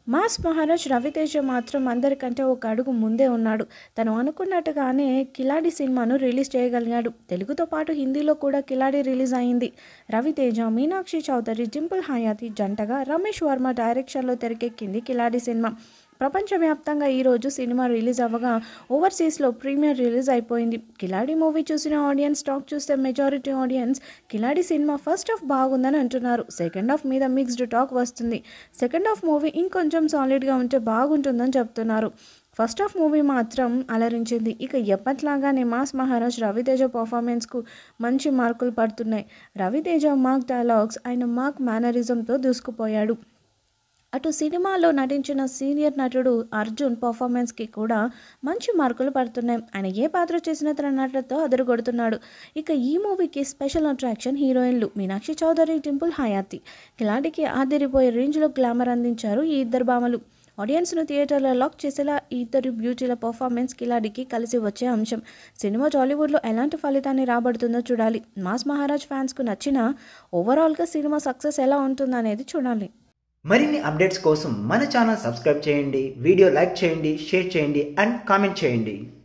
mass Maharaj Raviteja మాత్రం అందరికంటే ఒక అడుగు ముందే ఉన్నాడు తను అనుకున్నట్టుగానే కిలాడి సినిమాను రిలీజ్ చేయగలిగాడు తెలుగుతో పాటు హిందీలో కూడా కిలాడి రిలీజ్ అయింది రవితేజ మీనాక్షి చౌదరి డింపుల్ హయాతి జంటగా రమేష్ వర్మ డైరెక్షన్లో తెరకెక్కింది కిలాడి సినిమా ప్రపంచవ్యాప్తంగా ఈరోజు సినిమా రిలీజ్ అవ్వగా ఓవర్సీస్లో ప్రీమియర్ రిలీజ్ అయిపోయింది కిలాడి మూవీ చూసిన ఆడియన్స్ టాక్ చూస్తే majority audience Khiladi cinema first half బాగుందని అంటున్నారు సెకండ్ హాఫ్ మీద మిక్స్డ్ టాక్ వస్తుంది సెకండ్ హాఫ్ మూవీ ఇంకొంచెం సాలిడ్గా ఉంటే బాగుంటుందని చెప్తున్నారు ఫస్ట్ హాఫ్ మూవీ మాత్రం అలరించింది ఇక ఎప్పట్లాగానే మాస్ మహారాజ్ రవితేజ పర్ఫార్మెన్స్కు మంచి మార్కులు పడుతున్నాయి రవితేజ మాక్ డైలాగ్స్ ఆయన మాక్ మేనరిజంతో దూసుకుపోయాడు అటు సినిమాలో నటించిన సీనియర్ నటుడు అర్జున్ పర్ఫార్మెన్స్కి కూడా మంచి మార్కులు పడుతున్నాయి ఆయన ఏ పాత్ర చేసిన తన నటులతో అదరగొడుతున్నాడు ఇక ఈ మూవీకి స్పెషల్ అట్రాక్షన్ హీరోయిన్లు మీనాక్షి చౌదరి టింపుల్ హయాతి కిలాడికి ఆదిరిపోయే రేంజ్లో గ్లామర్ అందించారు ఈ ఇద్దరు భామలు ఆడియన్స్ను థియేటర్లో లాక్ చేసేలా ఈ ఇద్దరు బ్యూటీల పర్ఫార్మెన్స్ కిలాడికి కలిసి వచ్చే అంశం సినిమా టాలీవుడ్లో ఎలాంటి ఫలితాన్ని రాబడుతుందో చూడాలి మాస్ మహారాజ్ ఫ్యాన్స్కు నచ్చిన ఓవరాల్గా సినిమా సక్సెస్ ఎలా ఉంటుందనేది చూడాలి మరిన్ని అప్డేట్స్ కోసం మన ఛానల్ సబ్స్క్రైబ్ చేయండి వీడియో లైక్ చేయండి షేర్ చేయండి అండ్ కామెంట్ చేయండి